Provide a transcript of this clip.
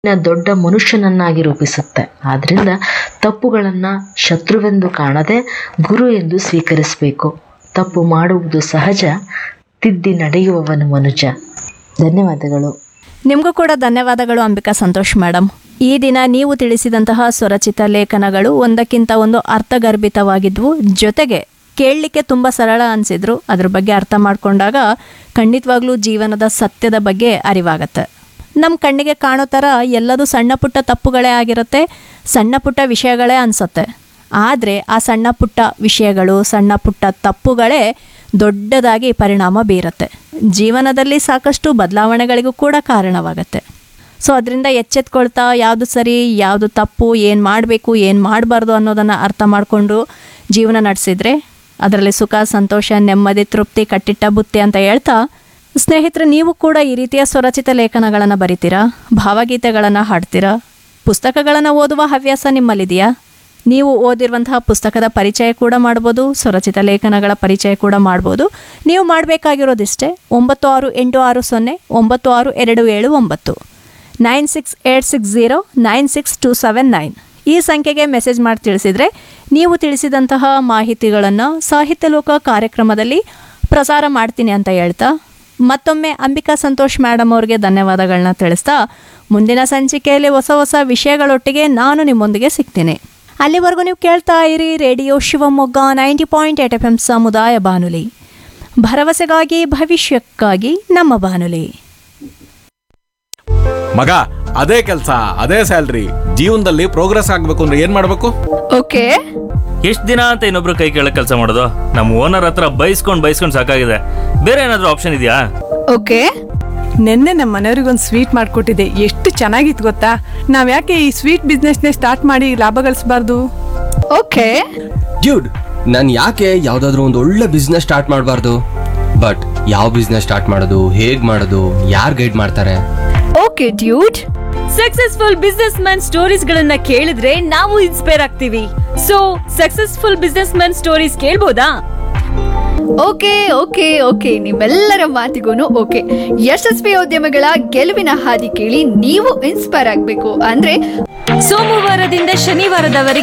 ದೊಡ್ಡ ಮನುಷ್ಯನನ್ನಾಗಿ ರೂಪಿಸುತ್ತೆ ಆದ್ರಿಂದ ತಪ್ಪುಗಳನ್ನ ಶತ್ರುವೆಂದು ಕಾಣದೆ ಗುರು ಎಂದು ಸ್ವೀಕರಿಸಬೇಕು ತಪ್ಪು ಮಾಡುವುದು ಸಹಜ ತಿದ್ದಿ ನಡೆಯುವವನು ಮನುಜ ಧನ್ಯವಾದಗಳು ನಿಮಗೂ ಕೂಡ ಧನ್ಯವಾದಗಳು ಅಂಬಿಕಾ ಸಂತೋಷ್ ಮೇಡಮ್ ಈ ದಿನ ನೀವು ತಿಳಿಸಿದಂತಹ ಸ್ವರಚಿತ ಲೇಖನಗಳು ಒಂದಕ್ಕಿಂತ ಒಂದು ಅರ್ಥಗರ್ಭಿತವಾಗಿದ್ವು ಜೊತೆಗೆ ಕೇಳಲಿಕ್ಕೆ ತುಂಬ ಸರಳ ಅನಿಸಿದ್ರು ಅದ್ರ ಬಗ್ಗೆ ಅರ್ಥ ಮಾಡ್ಕೊಂಡಾಗ ಖಂಡಿತವಾಗ್ಲೂ ಜೀವನದ ಸತ್ಯದ ಬಗ್ಗೆ ಅರಿವಾಗತ್ತೆ ನಮ್ಮ ಕಣ್ಣಿಗೆ ಕಾಣೋ ಥರ ಎಲ್ಲದೂ ಸಣ್ಣ ಪುಟ್ಟ ತಪ್ಪುಗಳೇ ಆಗಿರುತ್ತೆ ಸಣ್ಣ ಪುಟ್ಟ ವಿಷಯಗಳೇ ಅನಿಸುತ್ತೆ ಆದರೆ ಆ ಸಣ್ಣ ಪುಟ್ಟ ವಿಷಯಗಳು ಸಣ್ಣ ಪುಟ್ಟ ತಪ್ಪುಗಳೇ ದೊಡ್ಡದಾಗಿ ಪರಿಣಾಮ ಬೀರುತ್ತೆ ಜೀವನದಲ್ಲಿ ಸಾಕಷ್ಟು ಬದಲಾವಣೆಗಳಿಗೂ ಕೂಡ ಕಾರಣವಾಗತ್ತೆ ಸೊ ಅದರಿಂದ ಎಚ್ಚೆತ್ಕೊಳ್ತಾ ಯಾವುದು ಸರಿ ಯಾವುದು ತಪ್ಪು ಏನು ಮಾಡಬೇಕು ಏನು ಮಾಡಬಾರ್ದು ಅನ್ನೋದನ್ನು ಅರ್ಥ ಮಾಡಿಕೊಂಡು ಜೀವನ ನಡೆಸಿದ್ರೆ ಅದರಲ್ಲಿ ಸುಖ ಸಂತೋಷ ನೆಮ್ಮದಿ ತೃಪ್ತಿ ಕಟ್ಟಿಟ್ಟ ಬುತ್ತಿ ಅಂತ ಹೇಳ್ತಾ ಸ್ನೇಹಿತರೆ ನೀವು ಕೂಡ ಈ ರೀತಿಯ ಸ್ವರಚಿತ ಲೇಖನಗಳನ್ನು ಬರಿತೀರಾ ಭಾವಗೀತೆಗಳನ್ನು ಹಾಡ್ತೀರಾ ಪುಸ್ತಕಗಳನ್ನು ಓದುವ ಹವ್ಯಾಸ ನಿಮ್ಮಲ್ಲಿದೆಯಾ ನೀವು ಓದಿರುವಂತಹ ಪುಸ್ತಕದ ಪರಿಚಯ ಕೂಡ ಮಾಡ್ಬೋದು ಸ್ವರಚಿತ ಲೇಖನಗಳ ಪರಿಚಯ ಕೂಡ ಮಾಡ್ಬೋದು ನೀವು ಮಾಡಬೇಕಾಗಿರೋದಿಷ್ಟೇ ಒಂಬತ್ತು ಆರು ಎಂಟು ಆರು ಸೊನ್ನೆ ಒಂಬತ್ತು ಆರು ಎರಡು ಏಳು ಒಂಬತ್ತು nine six eight six zero nine six two seven nine ಈ ಸಂಖ್ಯೆಗೆ ಮೆಸೇಜ್ ಮಾಡಿ ತಿಳಿಸಿದರೆ ನೀವು ತಿಳಿಸಿದಂತಹ ಮಾಹಿತಿಗಳನ್ನು ಸಾಹಿತ್ಯ ಲೋಕ ಕಾರ್ಯಕ್ರಮದಲ್ಲಿ ಪ್ರಸಾರ ಮಾಡ್ತೀನಿ ಅಂತ ಹೇಳ್ತಾ ಮತ್ತೊಮ್ಮೆ ಅಂಬಿಕಾ ಸಂತೋಷ್ ಮೇಡಮ್ ಅವ್ರಿಗೆ ಧನ್ಯವಾದಗಳನ್ನ ತಿಳಿಸ್ತಾ ಮುಂದಿನ ಸಂಚಿಕೆಯಲ್ಲಿ ಹೊಸ ಹೊಸ ವಿಷಯಗಳೊಟ್ಟಿಗೆ ನಾನು ನಿಮ್ಮೊಂದಿಗೆ ಸಿಗ್ತೀನಿ ಅಲ್ಲಿವರೆಗೂ ನೀವು ಕೇಳ್ತಾ ಇರಿ radio Shivamogga ninety point eight F M ಸಮುದಾಯ ಬಾನುಲಿ ಭರವಸೆಗಾಗಿ ಭವಿಷ್ಯಕ್ಕಾಗಿ ನಮ್ಮ ಬಾನುಲಿ ಮಗ ಅದೇ ಕೆಲಸ ಅದೇ ಸ್ಯಾಲ್ರಿ ಜೀವನದಲ್ಲಿ ಪ್ರೋಗ್ರೆಸ್ ಆಗ್ಬೇಕು ಅಂದ್ರೆ ಏನ್ ಮಾಡ್ಬೇಕು ಓಕೆ ಎಷ್ಟು ದಿನ ಅಂತ ಇನ್ನೊಬ್ರು ಕೈ ಕೆಳಗೆ ಕೆಲಸ ಮಾಡೋದು ನಮ್ಮ ಓನರ್ ಹತ್ರ ಬೈಸ್ಕೊಂಡು ಬೈಸ್ಕೊಂಡು ಸಾಕಾಗಿದೆ ಬೇರೆ ಏನಾದರೂ ಆಪ್ಷನ್ ಇದೆಯಾ ಓಕೆ ನಿನ್ನೆ ನಮ್ಮ ಮನೆಯವ್ರಿಗೊಂದು ಸ್ವೀಟ್ ಮಾಡಿಕೊಟ್ಟಿದ್ದೆ ಎಷ್ಟು ಚೆನ್ನಾಗಿತ್ತು ಗೊತ್ತಾ ನಾವು ಯಾಕೆ ಈ ಸ್ವೀಟ್ ಬಿಸ್ನೆಸ್ನೇ ಸ್ಟಾರ್ಟ್ ಮಾಡಿ ಲಾಭ ಗಳಿಸಬಾರ್ದು ಓಕೆ ಡ್ಯೂಡ್ ನಾನು ಯಾಕೆ ಯಾವ್ದಾದ್ರು ಒಂದು ಒಳ್ಳೆ ಬಿಸ್ನೆಸ್ ಸ್ಟಾರ್ಟ್ ಮಾಡಬಾರ್ದು ಬಟ್ ಯಾವ ಬಿಸ್ನೆಸ್ ಸ್ಟಾರ್ಟ್ ಮಾಡೋದು ಹೇಗ್ ಮಾಡೋದು ಯಾರು ಗೈಡ್ ಮಾಡ್ತಾರೆ okay dude successful business man stories ಗಳನ್ನ ಕೇಳಿದ್ರೆ ನಾವು ಇನ್ಸ್ಪೈರ್ ಆಗ್ತೀವಿ so successful business man stories ಕೇಳ್ಬೋದಾ ಓಕೆ ಓಕೆ ಓಕೆ ನಿಮ್ಮೆಲ್ಲರ ಮಾತಿಗೂ ಓಕೆ ಯಶಸ್ವಿ ಉದ್ಯಮಗಳ ಗೆಲುವಿನ ಹಾದಿ ಕೇಳಿ ನೀವು ಇನ್ಸ್ಪೈರ್ ಆಗಬೇಕು ಅಂದ್ರೆ ಸೋಮವಾರದಿಂದ ಶನಿವಾರದವರೆಗೆ